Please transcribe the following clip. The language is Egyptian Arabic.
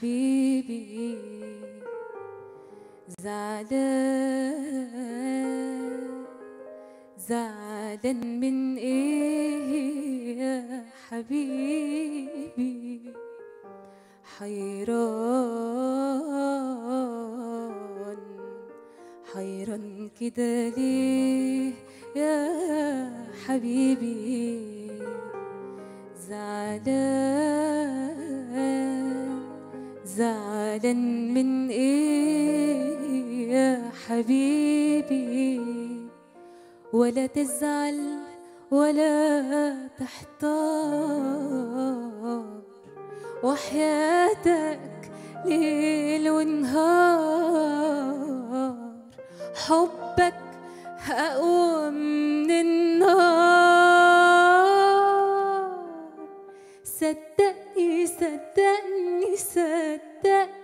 حبيبي زعلان زعلان من ايه يا حبيبي حيران حيران كده ليه يا حبيبي زعلان زعلان من ايه يا حبيبي ولا تزعل ولا تحتار وحياتك ليل ونهار حبك أقوى من النار صدقني صدقني صدقني